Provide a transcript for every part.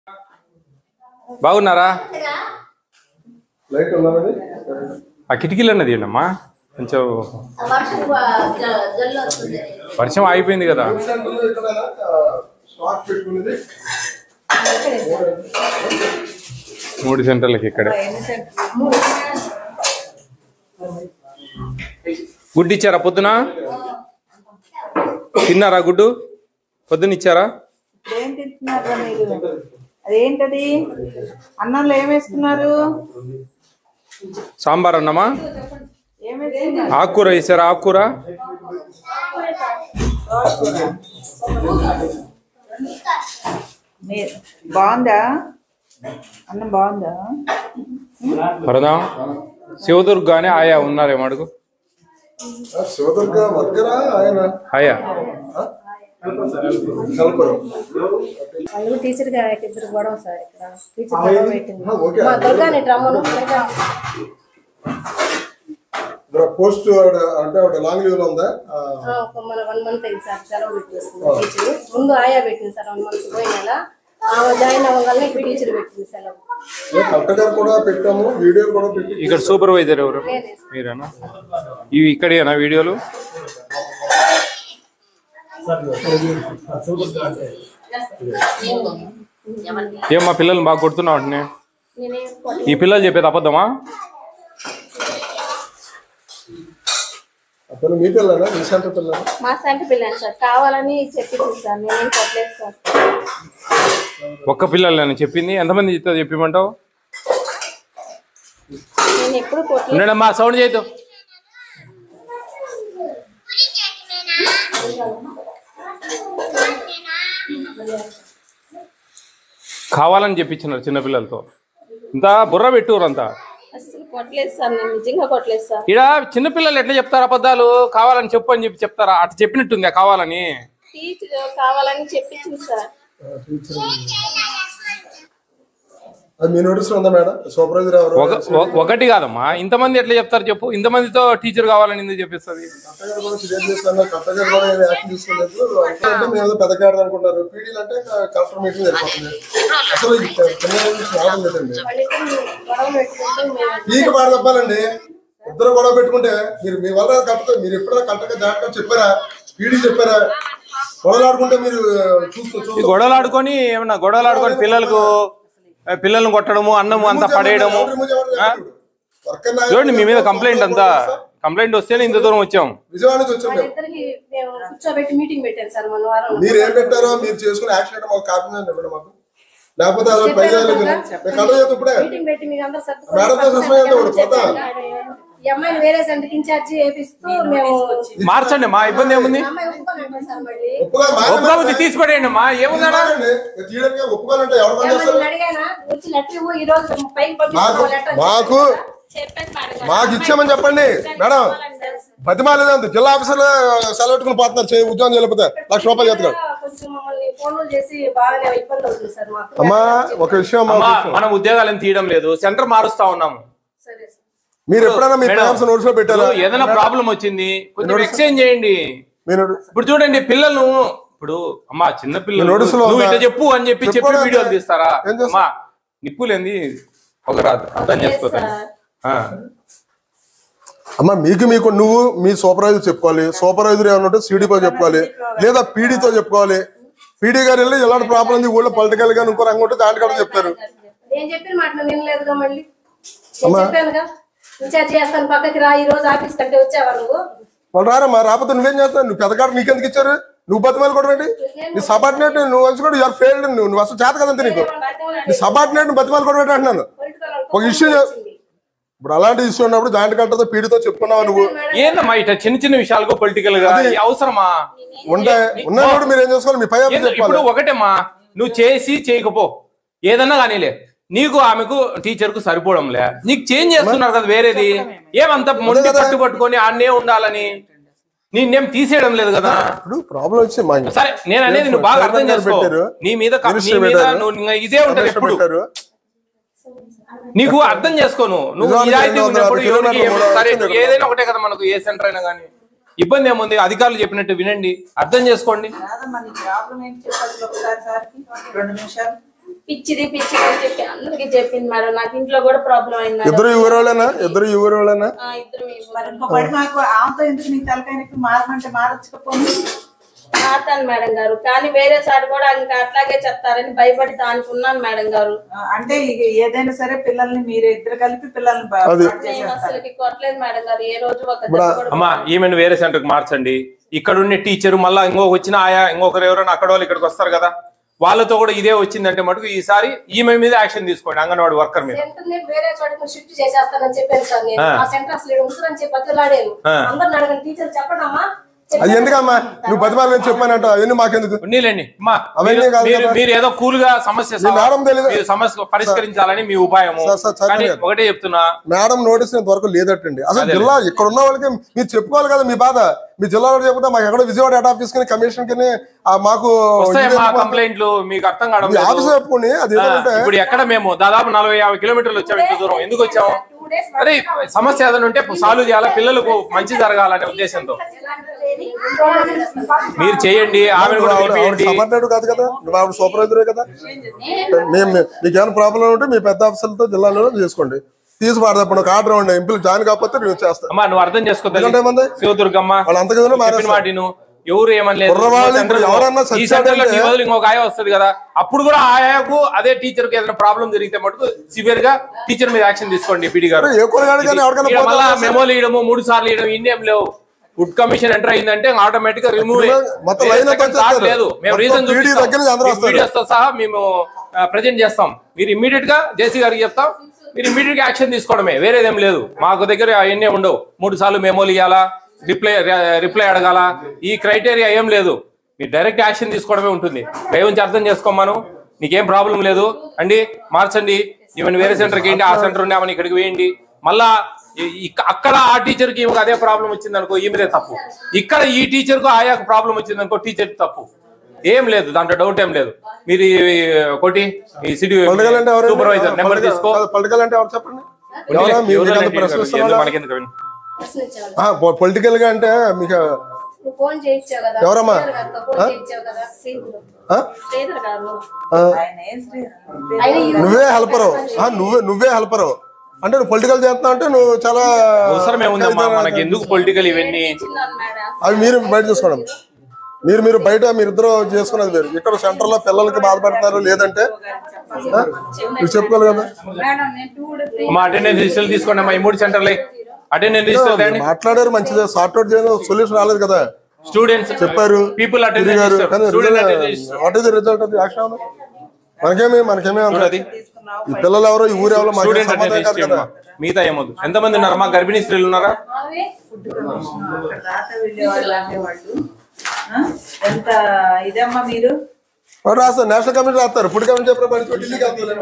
బాగున్నారా లైట్ ఉన్నది ఆ కిటికీలు అన్నది ఏంటమ్మా కొంచెం వర్షం జ- జల్లు వస్తుంది వర్షం ఆగిపోయింది కదా ఇక్కడ స్టాక్ పెట్టుకునేది మూడు సెంటర్లకి ఇక్కడ గుడ్డు ఇచ్చారా పొద్దున తిన్నారా గుడ్డు పొద్దున ఇచ్చారా ఏం తింటున్నారా మీరు అదేంటది అన్నంలో ఏం వేస్తున్నారు సాంబార్ అన్నమా ఏం వేస్తున్నారు ఆకుకూర వేసారా ఆకుకూర మీరు బాగుందా అన్నం బాగుందా పరదాం శివదుర్గ అని ఆయా ఉన్నారేమో అడుగు శివదుర్గ వర్గరా ఆయన ఆయా కల్పరు వాళ్ళు టీచర్ గారికి ఇద్దరు గొడవ సార్ ఇక్కడ టీచర్ గొడవ పెట్టింది ఓకే మా దుర్గాని రమ్మను దుర్గా ఇక్కడ పోస్ట్ ఆవిడ అంటే ఆవిడ లాంగ్ లీవ్ లో ఉందా ఆ, ఆ, ఒక మన వన్ మంత్ అయింది సార్ సెలవు పెట్టేస్తుంది టీచర్ ముందు ఆయా పెట్టింది సార్ వన్ మంత్ పోయిన నెల ఆమె జాయిన్ అవ్వగానే ఇప్పుడు టీచర్ పెట్టింది సెలవు ఏ కలెక్టర్ గారు కూడా పెట్టాము వీడియో కూడా పెట్టి ఇక్కడ సూపర్వైజర్ ఎవరు మీరేనా ఇవి ఇక్కడేనా వీడియోలు ఏం మా పిల్లల్ని బాగా కొడుతున్నావు వాటిని నేనే ఈ పిల్లలు చెప్పేది అబద్ధమా అతను మీ పిల్లనా మీ సెంటర్ పిల్లనా మా సంటి పిల్లని సార్ కావాలని చెప్పింది సార్ నేనేం కొట్టలేదు సార్ ఒక్క పిల్లలు అని చెప్పింది ఎంతమంది చెప్తా చెప్పిమంటావు నేను ఎప్పుడు కొట్టలేదు ఉండడమ్మా సౌండ్ చేయదు కావాలని చెప్పించినారు చిన్నపిల్లలతో ఇంత బుర్ర పెట్టురు అంతా అసలు కొట్టలేదు సార్ నేను నిజంగా కొట్టలేదు సార్ ఇడ చిన్నపిల్లలు ఎట్లా చెప్తారు అబద్ధాలు కావాలని చెప్పు అని చెప్పి చెప్తారా అట్లా చెప్పినట్టుందా కావాలని టీచర్ కావాలని చెప్పించింది సార్ అది మీ నోటీస్ ఉందా మేడం సూపర్వైజర్ ఎవరు ఒక ఒ- ఒకటి కాదమ్మా ఇంతమంది ఎట్లా చెప్తారు చెప్పు ఇంతమందితో టీచర్ కావాలని ఎందుకు చెప్పిస్తుంది కలెక్టర్ గారు కూడా ఫిర్యాదు చేస్తాను కలెక్టర్ గారు కూడా ఏం యాక్షన్ తీసుకోలేదు అంటే మేము ఏదో పెద్ద కాడదు అనుకుంటారు పీడీలు అంటే కలెక్టర్ మీటింగ్ సరిపోతుంది అసలు ఈ చిన్న నుంచి రావడం లేదండి వాళ్ళిద్దరు గొడవ పెట్టుకుంటూ మేము పీక పాడ తప్పాలండి ఇద్దరు గొడవ పెట్టుకుంటే మీరు మీ వల్ల కరెక్ట్ మీరు ఎప్పుడైనా కరెక్ట్ గా జాగ్రత్తగా చెప్పారా పీడీ చెప్పారా గొడవలు ఆడుకుంటే మీరు చూస్తూ ఈ చూస్తూ గొడవలు ఆడుకొని ఏమన్నా గొడవలు ఆడుకొని పిల్లలకు ఆ, పిల్లల్ని కొట్టడము అన్నము అంతా పడేయడము ఆ? చూడండి మీ మీద కంప్లైంట్ అంతా కంప్లైంట్ వస్తేనే ఇంత దూరం వచ్చాం విజయవాడ నుంచి వచ్చాం మేము వాళ్ళిద్దరికి మేము కూర్చోబెట్టి మీటింగ్ పెట్టాను సార్ మన వారం మీరు ఏం పెట్టారో మీరు చేసుకుని యాక్షన్ అంటే మాకు కాపీ మీద ఇవ్వండి మాకు లేకపోతే అలా పై కథ చేద్దాం ఇప్పుడే మీటింగ్ పెట్టి మీకు అందరూ మేడంతో సస్పెండ్ అయితే ఒకటి పోతా. ఈ అమ్మాయిని వేరే సెంటర్ ఇన్ఛార్జి వేపిస్తూ మేము మార్చండి మా ఇబ్బంది ఏముంది అమ్మాయి ఒప్పుకోనంటారు సార్ మళ్ళీ ఒప్పుకోవాలి మా ఒప్పుకోకపోతే తీసిపడేయండి మా ఏముందా తీయడానికి ఒప్పుకోవాలంటే ఎవరు పని ఏమని చేస్తారు నేను అడిగానా వచ్చి లెటర్ ఇవ్వు ఈ రోజు పైకి మాకు పంపిస్తాం లెటర్ మాకు చెప్పేసి పాడగా. మాకు ఇచ్చామని చెప్పండి మేడం బతిమాలేదంత జిల్లా ఆఫీసర్ సెలవు పెట్టుకుని పోతున్నారు చేయి ఉద్యోగం చేయలేకపోతే లక్ష రూపాయలు చేతున్నారు కొంచెం మమ్మల్ని ఫోన్లు చేసి బాగానే ఇబ్బంది అవుతుంది సార్ మాకు అమ్మా ఒక విషయం అమ్మా, ఒక అమ్మా విషయం. మనం ఉద్యోగాలను తీయడం లేదు సెంటర్ మారుస్తా ఉన్నాము సరే సార్ మీరు ఎప్పుడైనా మీ మేడం, పేరెంట్స్ నోట్స్ లో పెట్టారా ఇప్పుడు ఏదైనా ప్రాబ్లం వచ్చింది కొంచెం ఎక్స్చేంజ్ చేయండి మీరు ఇప్పుడు చూడండి పిల్లలు ఇప్పుడు అమ్మా చిన్న పిల్లలు మీ notice లో నువ్వు ఉందా? ఇట్లా చెప్పు అని చెప్పి చెప్పి చెప్పు వీడియోలు అంటే తీస్తారా ఏం చేస్తారు? అమ్మా నిప్పులేంది ఒక రాదు అర్థం చేసుకోతాను ఆ. అమ్మా మీకు మీకు నువ్వు మీ సూపర్వైజర్ చెప్పుకోవాలి సూపర్వైజర్ ఏమన్నా ఉంటే సీడీతో చెప్పుకోవాలి లేదా పీడీతో చెప్పుకోవాలి పీడీ గారు వెళ్ళి ఎలాంటి ప్రాబ్లం ఉంది ఊళ్ళో పొలిటికల్ గా ఇంకో రంగు ఉంటే దాంట్లో కూడా చెప్తారు నేను చెప్పిన మాట నువ్వు వినలేదుగా మళ్ళీ నేను అమ్మా. చెప్పానుగా ఇన్ఛార్జ్ చేస్తాను పక్కకి రా ఈ రోజు ఆఫీస్ కంటే వచ్చావా నువ్వు వాళ్ళు రారమ్మా రాకపోతే నువ్వేం చేస్తావు నువ్వు పెద్దగాడు నీకెందుకు ఇచ్చారు నువ్వు బతిమాలి కూడా ఏంటి నీ సబార్డినేట్ నువ్వు వచ్చి కూడా యూఆర్ ఫెయిల్డ్ నువ్వు నువ్వు అసలు చేత కదంతే నీకు నీ సబార్డినేట్ బతిమాలి కూడా పెట్టి అంటున్నాను ఒక ఇష్యూ ఇప్పుడు అలాంటి ఇష్యూ ఉన్నప్పుడు జాయింట్ కలెక్టర్తో పీడీతో చెప్పుకున్నావు నువ్వు ఏందమ్మా ఇట్లా చిన్న చిన్న విషయాలకు పొలిటికల్ గా ఈ అవసరమా ఉంటే ఉన్నప్పుడు మీరు ఏం చేసుకోవాలి మీ పై ఆఫీస్ ఏందో ఇప్పుడు చెప్పాలి ఒకటేమ్మా నువ్వు చేసి చేయకపో ఏదన్నా కానీలే నీకు ఆమెకు టీచర్ కు సరిపోవడంలే నీకు చేంజ్ చేస్తున్నారు కదా వేరేది ఏమంత మొండి కదా. పట్టు పట్టుకొని ఆడనే ఉండాలని నేనేం తీసేయడం లేదు కదా ఇప్పుడు ప్రాబ్లం వచ్చి మా సరే నేను అనేది నువ్వు బాగా అర్థం చైర్మన్ గారు చేసుకో పెట్టారు. నీ మీద క- నీ మినిస్టర్ మీద పెట్టారు. నువ్వు ఇంకా ఇదే ఉంటది మినిస్టర్ ఎప్పుడు పెట్టారు నీకు అర్థం చేసుకోను నువ్వు నిజానికి నిజాయితీ రెండు వందల ఉన్నప్పుడు యాభై ఎవరికి కిలోమీటర్లు ఏం- సరే మూడు ఏదైనా ఒకటే కదా మనకు ఏ సెంటర్ అయినా కానీ ఇబ్బంది ఏముంది అధికారులు చెప్పినట్టు వినండి అర్థం చేసుకోండి కాదమ్మా నీ ప్రాబ్లం ఏంటి చెప్పాలి ఒకసారి సార్కి రెండు నిమిషాలు పిచ్చిది పిచ్చిది అని చెప్పి అందరికి చెప్పింది మేడం నాకు ఇంట్లో కూడా ప్రాబ్లం అయింది మేడం ఇద్దరు ఈ ఊరోళ్ళేనా ఇద్దరు ఈ ఊరోళ్ళేనా ఆ, ఇద్దరు మీ మరి ఇంకో పడి మాకు ఆమెతో ఎందుకు నీకు తలకాయ నొప్పి మారమంటే మారచ్చుకపోయింది మాతాను మేడం గారు కానీ వేరే సార్ కూడా ఇంకా అట్లాగే చెప్తారని భయపడి దానికి ఉన్నాను మేడం గారు అంటే ఇక ఏదైనా సరే పిల్లల్ని మీరు ఇద్దరు కలిపి పిల్లల్ని బా- అది. పాడు నేను చేసేస్తారు. అసలుకి కొట్టలేదు మేడం గారు ఏ రోజు ఒక దెబ్బ కూడా అమ్మా ఈమెను వేరే సెంటర్ కి మార్చండి ఇక్కడ ఉన్న టీచర్ మళ్ళా ఇంకొక వచ్చిన ఆయా ఇంకొకరు ఎవరైనా అక్కడ వాళ్ళు ఇక్కడికి వస్తారు కదా వాళ్ళతో కూడా ఇదే వచ్చిందంటే మటుకు ఈసారి ఈమె మీద యాక్షన్ తీసుకోండి అంగన్వాడి వర్కర్ మీద సెంటర్ ని వేరే చోటకి షిఫ్ట్ చేసేస్తానని చెప్పాను సార్ నేను ఆ. ఆ సెంటర్ అసలు ఈడ ఉంచురని చెప్పి బతిలాడాను ఆ. అందరిని అడగండి టీచర్ చెప్పండి అమ్మా అది ఎందుకమ్మా నువ్వు బతిమాలని చెప్పానంట అవన్నీ మాకెందుకు ఉన్నీలేండి అమ్మా అవన్నీ మీరు- కాదు మీరు కదా. మీరు ఏదో కూల్ గా సమస్య మీ మేడం తెలీదు. మీరు సమస్య పరిష్కరించాలని మీ ఉపాయము సార్, సార్, చదివారు. కానీ ఒకటే చెప్తున్నా మేడం నోటీస్ ఇంతవరకు లేదటండి అసలు జిల్లా ఇక్కడ ఉన్న వాళ్ళకి మీరు చెప్పుకోవాలి కదా మీ బాధ మీ జిల్లాలో చెప్తే మాకు ఎక్కడ విజయవాడ హెడ్ ఆఫీస్ కి కమిషన్ కి ఆ మాకు వస్తాయమ్మా కంప్లైంట్లు మీకు అర్థం కావడం మీ లేదు. ఆఫీస్ చెప్పుకోండి అది ఆ, ఏంటంటే ఇప్పుడు ఎక్కడ మేము దాదాపు నలభై యాభై కిలోమీటర్లు వచ్చాము ఇంత దూరం ఎందుకు వచ్చాము అరే సమస్య ఏదైనా ఉంటే సాల్వ్ చేయాలా పిల్లలకు మంచి జరగాలనే ఉద్దేశంతో మీరు చేయండి ఆమెను కూడా పిలిపియండి సమర్థుడు కాదు కదా నువ్వు ఆవిడ సూపర్వైజరే కదా మేము మీకు ఏమైనా ప్రాబ్లం ఉంటే మీ పెద్ద ఆఫీసర్లతో జిల్లాలో చేసుకోండి తీసి పాడదప్పుడు ఒక ఆర్డర్ ఉండే ఎంపీలు జాయిన్ కాకపోతే నేను చేస్తాను అమ్మా నువ్వు అర్థం చేసుకో తల్లి. ఎందుకంటే ఏమంది? శివదుర్గమ్మ వాళ్ళు అంతగా చెప్పిన మారేస్తారు. మాట విను. ఎవరు ఏమనలేదు కుర్రవాళ్ళు ఈ సెంటర్లో- ఎవరన్నా ఈ చచ్చాడంటే- సెంటర్ లో నీ బదులు ఇంకొక ఆయ వస్తుంది కదా అప్పుడు కూడా ఆ ఆయాకు అదే టీచర్ కి ఏదైనా ప్రాబ్లం జరిగితే మటుకు సివియర్ గా టీచర్ మీద యాక్షన్ తీసుకోండి పీడి గారు ఏ కూరగాయలు కానీ ఎవరికైనా ఈడ పోతే మళ్ళా వదిలేస్తారు. మెమోలు ఇవ్వడము మూడు సార్లు ఇవ్వడం ఇన్నేం లేవు ఫుడ్ కమిషన్ ఎంటర్ అయిందంటే ఆటోమేటిక్ గా రిమూవ్ మొత్తం line అంతా వచ్చేస్తారు. లేదు మేము మొత్తం రీజన్ PD దగ్గర నుంచి అందరూ వస్తారు. వీడియోస్ తో సహా మేము ప్రజెంట్ చేస్తాం మీరు ఇమ్మీడియట్ గా జేసీ గారికి చెప్తాం మీరు ఇమ్మీడియట్ గా యాక్షన్ తీసుకోవడమే వేరేదేం లేదు మాకు దగ్గర అవన్నీ ఉండవు మూడు సార్లు మెమోలు ఇవ్వాలా రిప్లై రిప్లై అడగాల ఈ క్రైటీరియా ఏం లేదు మీరు డైరెక్ట్ యాక్షన్ తీసుకోవడమే ఉంటుంది దయవుంచి అర్థం చేసుకోమను నీకేం ప్రాబ్లం లేదు అండి మార్చండి ఈవెన్ వేరే సెంటర్కి ఏంటి ఆ సెంటర్ ఉన్నామని ఇక్కడికి వేయండి మళ్ళా ఈ- ఇక్క- అక్కడ ఆ టీచర్ కి ఈమెకు అదే ప్రాబ్లం వచ్చింది అనుకో ఈమెదే తప్పు ఇక్కడ ఈ టీచర్ కు ఆయాకు ప్రాబ్లం వచ్చింది అనుకో టీచర్ తప్పు ఏం లేదు దాంట్లో డౌట్ ఏం లేదు మీరు ఈ కొట్టి ఈ సిటీ పొలిటికల్ అంటే ఎవరు సూపర్వైజర్ నెంబర్ తీసుకో పొలిటికల్ అంటే ఎవరు చెప్పండి ఎవరా? మీ- మీకు అంత ప్రశ్న ఇస్తున్నారా? మనకెందుకు అవన్నీ? ప్రశ్నించాను ఆ, పొలిటికల్ గా అంటే మీకు నువ్వు ఫోన్ చేయించావు కదా ఎవరమ్మా? శ్రీధర్ గారితో ఫోన్ చేయించావు కదా శ్రీధర్ ఆ? శ్రీధర్ గారు ఆ, ఆయన ఏం శ్రీ ఆయన ఈ రోజు నువ్వే హెల్పరు నువ్వే నువ్వే హెల్పరు అంటే నువ్వు పొలిటికల్ చేస్తున్నావు అంటే నువ్వు చాలా అవసరం ఏముందమ్మా మనకి ఎందుకు పొలిటికల్ ఇవన్నీ చిన్నాను మేడం అవి మీరు బయట చూసుకోవడం మీరు మీరు బయట మీరిద్దరు చేసుకున్నది వేరు ఇక్కడ సెంటర్ లో పిల్లలకి బాధపడతారు లేదంటే ఆ? మీరు చెప్పుకోవాలి కదా మేడం నేను టూ మా అటెండెన్స్ రిజిస్టర్ తీసుకోండి అమ్మా ఈ మూడు సెంటర్లే అటెండెన్స్ రిజిస్టర్ తేండి మాట్లాడారు మంచిదే సార్ట్అవుట్ చేయడం సొల్యూషన్ రాలేదు కదా స్టూడెంట్స్ చెప్పారు పీపుల్ అటెండెన్స్ తిరిగారు కానీ student attendance what is the result of the action మనకేమి మనకేమే చూడది ఈ పిల్లలు ఎవరో ఈ ఊరు ఎవరో మాకు స్టూడెంట్ సంబంధం అటెండెన్స్ కాదు కదా మిగతా ఏమొద్దు ఎంతమంది ఉన్నారు మా గర్భిణీ స్త్రీలు ఉన్నారా ఆమె అక్కడ రాత వెళ్ళేవాళ్ళు అనేవాళ్ళు ఆ? ఎంత ఇదమ్మా మీరు వాడు రాస్తారు నేషనల్ కమిటీ రాస్తారు ఫుడ్ కమిటీ చెప్పారు బయట ఢిల్లీకి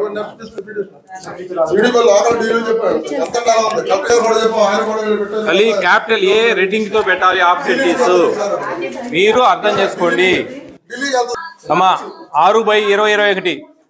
వెళ్తారు లోకల్ డీల్ చెప్పారు ఎంత కాలం ఉంది కలెక్టర్ కూడా చెప్పాం ఆయన కూడా పెట్టారు. మళ్ళీ క్యాపిటల్ ఏ రేటింగ్ తో పెట్టాలి ఆబ్సెంటీస్ మీరు అర్థం చేసుకోండి ఢిల్లీకి వెళ్తారు అమ్మా ఆరు బై ఇరవై ఇరవై ఒకటి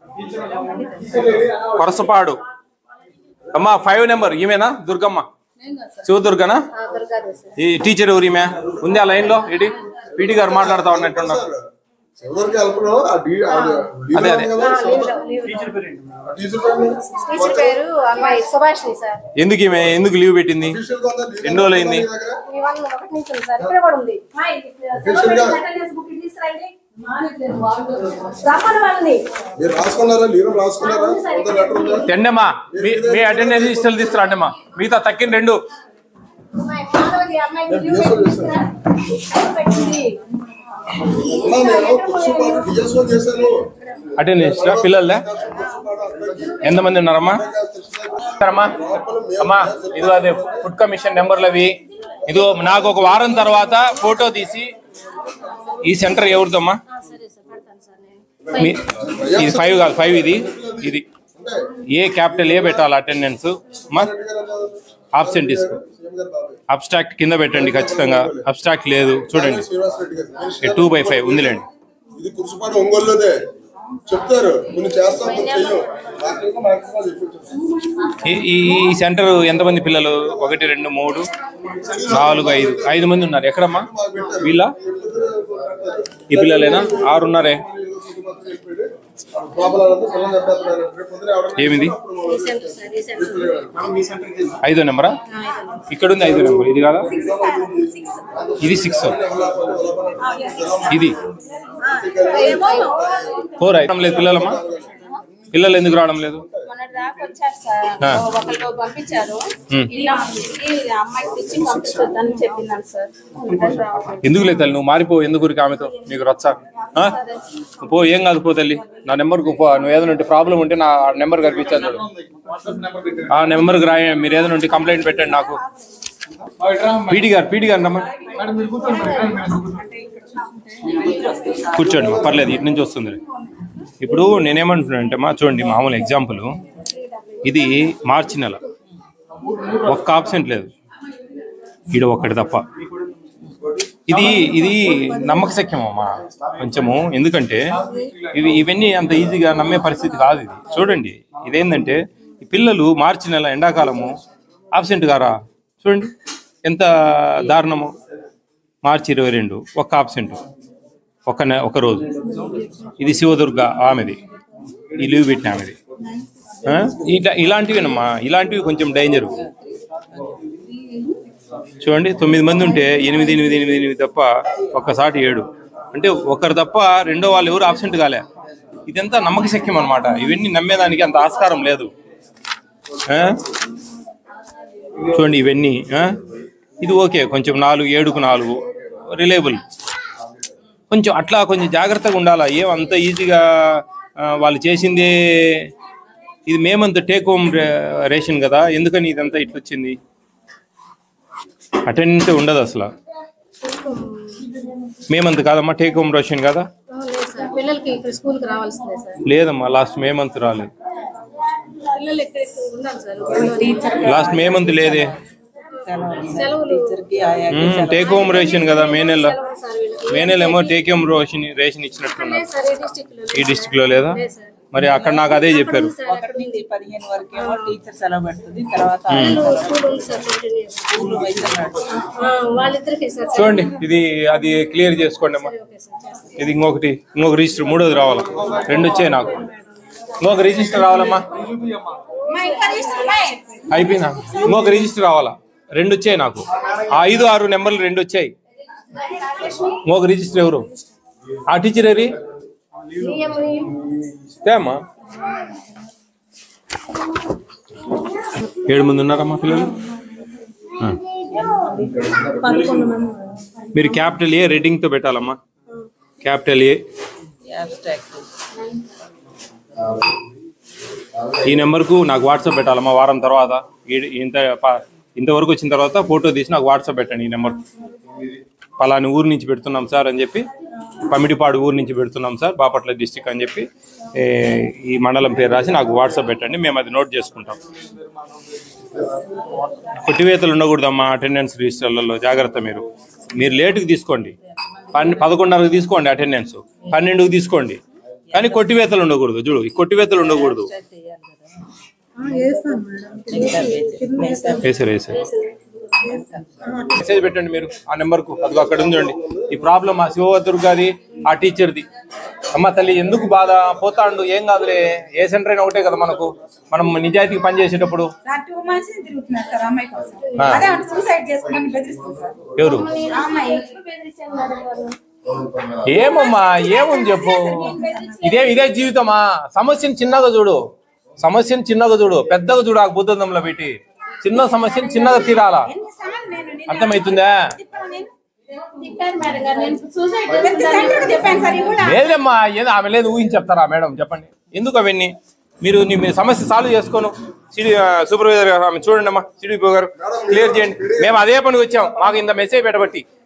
కొరసపాడు అమ్మా ఫైవ్ నెంబర్ ఈమెనా దుర్గమ్మ శివదుర్గనా ఆ దుర్గాదేవి సార్ ఈ టీచర్ ఎవరు ఈమె ఉంది ఆ లైన్ లో ఏంటి పీటీ గారు మాట్లాడుతా ఉన్నట్టున్నారు ఎవరికి వెళ్తారు ఆ డీ ఆ డీల్ అదే, అదే. ఉంది కదా, లీవ్ టీచర్ పేరు టీచర్ పేరు అమ్మాయి సుభాష్ని సార్ ఎందుకు ఈమె ఎందుకు లీవ్ పెట్టింది అఫీషియల్ గా ఉందా? డీల్ ఎన్ని రోజులు అయింది? మీ దగ్గర? ఈ వన్ ఒకటి నుంచి ఉంది సార్ ఇక్కడ కూడా ఉంది అమ్మాయి, Official గా- attendance book ఇటు తీసుకురండి. రమ్మని వాళ్ళని మీరు రాసుకున్నారా లీవ్ రాసుకున్నారా కొంత లెటర్ ఉందా తెండమ్మా మీ మీ అటెండెన్స్ లిస్టులు తీసుకురండమ్మా మిగతా తక్కిన రెండు అమ్మాయి, మాధవి అమ్మాయికి నేను లీవ్ DSO పెట్టింది. పెట్టింది. అన్నా, నేను కుర్సుపాటు డిఎస్ఓ చేశాను అటెండెన్స్ పిల్లలే ఎంతమంది ఉన్నారమ్మా అమ్మా అమ్మా ఇదిగో అదే ఫుడ్ కమిషన్ నెంబర్లు అవి ఇదిగో నాకు ఒక వారం తర్వాత ఫోటో తీసి ఈ సెంటర్ ఎవరిదమ్మా ఆ, సరే సార్ పెడతాను సార్ నేను మీ ఇది ఫైవ్ కాదు ఫైవ్ ఇది ఇది ఏ క్యాపిటల్ ఏ పెట్టాలి అటెండెన్స్ అమ్మా ఆబ్సెంట్ తీసుకో అబ్స్ట్రాక్ట్ కింద పెట్టండి ఖచ్చితంగా అబ్స్ట్రాక్ట్ లేదు చూడండి శ్రీనివాస్ రెడ్డి గారు టూ బై ఫైవ్ ఉందిలేండి ఇది కుర్సుపాటు ఒంగోలులోదే చెప్తారు కొన్ని చేస్తాం కొన్ని చెయ్యం మాకు మాకు చెప్పించారు ఈ- ఈ ఈ సెంటర్ ఎంతమంది పిల్లలు ఒకటి రెండు మూడు నాలుగు ఐదు ఐదు మంది ఉన్నారు ఎక్కడమ్మా వీళ్ళ ఈ పిల్లలేనా ఆరు ఉన్నారే లోపలంతా పిల్లలు చెప్పేస్తున్నారు. రేపు పొద్దున ఎవరైనా ఏమిది ఈ సెంటర్ సార్ ఈ సెంటర్ ఐదో నెంబరా ఇక్కడ ఉంది ఐదో నెంబర్ ఇది కాదా ఇది సిక్స్ ఇది ఫోర్ రావడం లేదు పిల్లలమ్మా పిల్లలు ఎందుకు రావడం లేదు మొన్నటి దాకా వచ్చారు సార్ ఆ. ఒకళ్ళు పంపించారు ఉమ్. ఇలా ఈ అమ్మాయికి ఇచ్చి పంపించొద్దని చెప్పిందని సార్ అందుకని రావట్లేదు. ఎందుకు లేదు తల్లి నువ్వు మారిపో ఎందుకు ఊరికి ఆమెతో నీకు రచ్చా ఆ? నువ్వు పో ఏం కాదు పో తల్లి నా నెంబర్కు పో నువ్వు ఏదైనా ఉంటే ప్రాబ్లం ఉంటే నా నెంబర్ కనిపించాను చూడు ఆ నెంబర్కి రాయ మీరు ఏదైనా ఉంటే కంప్లైంట్ పెట్టండి నాకు పీడి గారు పీడి గారు రమ్మా కూర్చోండి మా, పర్లేదు ఇటు నుంచి వస్తుంది ఇప్పుడు నేనేమంటున్నానంటే మా చూడండి మామూలు ఎగ్జాంపుల్ ఇది మార్చి నెల ఒక్క ఆబ్సెంట్ లేదు ఈడ ఒక్కటి తప్ప ఇది ఇది నమ్మకశక్యం అమ్మా కొంచెము ఎందుకంటే ఇవి ఇవన్నీ అంత ఈజీగా నమ్మే పరిస్థితి కాదు ఇది చూడండి ఇదేంటంటే ఈ పిల్లలు మార్చి నెల ఎండాకాలము ఆబ్సెంట్ గారా చూడండి ఎంత దారుణము మార్చి ఇరవై రెండు ఒక్క ఆబ్సెంట్ ఒక నె ఒక రోజు ఇది శివదుర్గ ఆమెది ఈ లీవ్ పెట్టిన ఆమెది ఆ? ఇట్లా ఇలాంటివేనమ్మా ఇలాంటివి కొంచెం డేంజరు చూడండి తొమ్మిది మంది ఉంటే ఎనిమిది ఎనిమిది ఎనిమిది ఎనిమిది తప్ప ఒక్కసారి ఏడు అంటే ఒకరు తప్ప రెండో వాళ్ళు ఎవరు ఆబ్సెంట్ కాలే ఇదంతా నమ్మకశక్యం అనమాట ఇవన్నీ నమ్మేదానికి అంత ఆస్కారం లేదు ఆ? చూడండి ఇవన్నీ ఆ? ఇది ఓకే కొంచెం నాలుగు ఏడుకు నాలుగు రిలేబుల్ కొంచెం అట్లా కొంచెం జాగ్రత్తగా ఉండాలా ఏం అంత ఈజీగా ఆ, వాళ్ళు చేసిందే ఇది మేమంత టేక్ హోమ్ రేషన్ కదా ఎందుకని ఇదంతా ఇట్లా వచ్చింది అటెండెన్స్ ఉండదు అసలు మేమంత కాదమ్మా టేక్ హోమ్ రేషన్ కదా లేదు సార్ పిల్లలకి ఇక్కడ స్కూల్కి రావాల్సిందే సార్ లేదమ్మా లాస్ట్ మే మంత్ రాలేదు పిల్లలు ఎక్కడ ఉండాలి సార్ లాస్ట్ మే మంత్ లేదే సెలవులు టేక్ హోమ్ రేషన్ కదా మే నెల సార్ వీళ్ళకి మే నెల ఏమో టేక్ హోమ్ రేషన్ రేషన్ ఇచ్చినట్టున్నారు లేదు సార్ ఈ డిస్టిక్ లో ఈ డిస్టిక్ లో లేదా లేదు సార్ మరి అక్కడ నాకు అదే చెప్పారు ఒకటి నుంచి పదిహేను వరకు ఏమో టీచర్ సెలవు పెడుతుంది తర్వాత స్కూల్ ఉంది సార్ కంటిన్యూ స్కూల్ వెళ్తున్నాడు వాళ్ళిద్దరికి సార్ చూడండి ఇది అది క్లియర్ చేసుకోండి అమ్మా ఓకే సార్ చేస్తాం ఇది ఇంకొకటి ఇంకొక రిజిస్టర్ మూడోది రావాలి రెండు వచ్చాయి నాకు ఇంకొక రిజిస్టర్ రావాలమ్మా అయిపోయిందా ఇంకొక రిజిస్టర్ రావాలా రెండు వచ్చాయి నాకు ఆ ఐదు ఆరు నెంబర్లు రెండు వచ్చాయి ఇంకొక రిజిస్టర్ ఎవరు ఆ టీచర్ ఏరి అమ్మా ఏడు మంది ఉన్నారమ్మా పిల్లలు ఆ. మీరు క్యాపిటల్ ఏ రెడ్డింగ్ తో పెట్టాలమ్మా క్యాపిటల్ ఏ అబ్స్ట్రాక్ట్ ఈ నెంబర్కు నాకు వాట్సాప్ పెట్టాలమ్మా వారం తర్వాత ఈ- ఇంత ప- ఇంతవరకు వచ్చిన తర్వాత ఫోటో తీసి నాకు వాట్సాప్ పెట్టండి ఈ నెంబర్ పలాని ఊరు నుంచి పెడుతున్నాం సార్ అని చెప్పి పమిడిపాడు ఊరు నుంచి పెడుతున్నాం సార్ బాపట్ల డిస్టిక్ అని చెప్పి ఏ, ఈ మండలం పేరు రాసి నాకు వాట్సాప్ పెట్టండి మేము అది నోట్ చేసుకుంటాం కొట్టివేతలు ఉండకూడదమ్మా అటెండెన్స్ రిజిస్టర్లలో జాగ్రత్త మీరు మీరు లేటుకి తీసుకోండి పన్నె పదకొండున్నరకు తీసుకోండి అటెండెన్స్ పన్నెండుకి తీసుకోండి కానీ కొట్టివేతలు ఉండకూడదు చూడు ఈ కొట్టివేతలు ఉండకూడదు వేసారు వేసారు మెసేజ్ పెట్టండి మీరు ఆ నెంబర్కు అదిగో అక్కడ ఉందండి ఈ ప్రాబ్లం ఆ శివదుర్గాది ఆ టీచర్ది అమ్మ తల్లి ఎందుకు బాధ పోతాండు ఏం కాదులే ఏ సెంటర్ అయినా ఒకటే కదా మనకు మనం నిజాయితీకి పనిచేసేటప్పుడు సార్ టూ మంత్స్ తిరుగుతున్నారు సార్ అమ్మాయి కోసం ఆ. అదే అంటే సూసైడ్ చేసుకోమని బెదిరిస్తుంది సార్ ఎవరు ఆ అమ్మాయి ఏమమ్మా ఏముంది చెప్పు ఇదే ఇదే జీవితమా సమస్యని చిన్నగా చూడు సమస్యని చిన్నగా చూడు పెద్దగా చూడు ఆ బుద్ధంలో పెట్టి చిన్న సమస్యని చిన్నగా తీరాలా ఎన్నిసార్లు నేను నిన్న అర్థమవుతుందా చెప్పాను నేను చెప్పాను మేడం గారు నేను సూసైడ్ ప్రతి సెంటర్కి చెప్పాను సార్ ఇవి కూడా లేదమ్మా ఏదో ఆమె లేదు ఊహించి చెప్తారా మేడం చెప్పండి ఎందుకు అవన్నీ మీరు నీ మీ సమస్య సాల్వ్ చేసుకోను సిడి సూపర్వైజర్ గారు ఆమె చూడండి అమ్మా సిడిపో గారు క్లియర్ చేయండి మేము అదే పని వచ్చాం మాకు ఇంత మెసేజ్ పెట్టబట్టి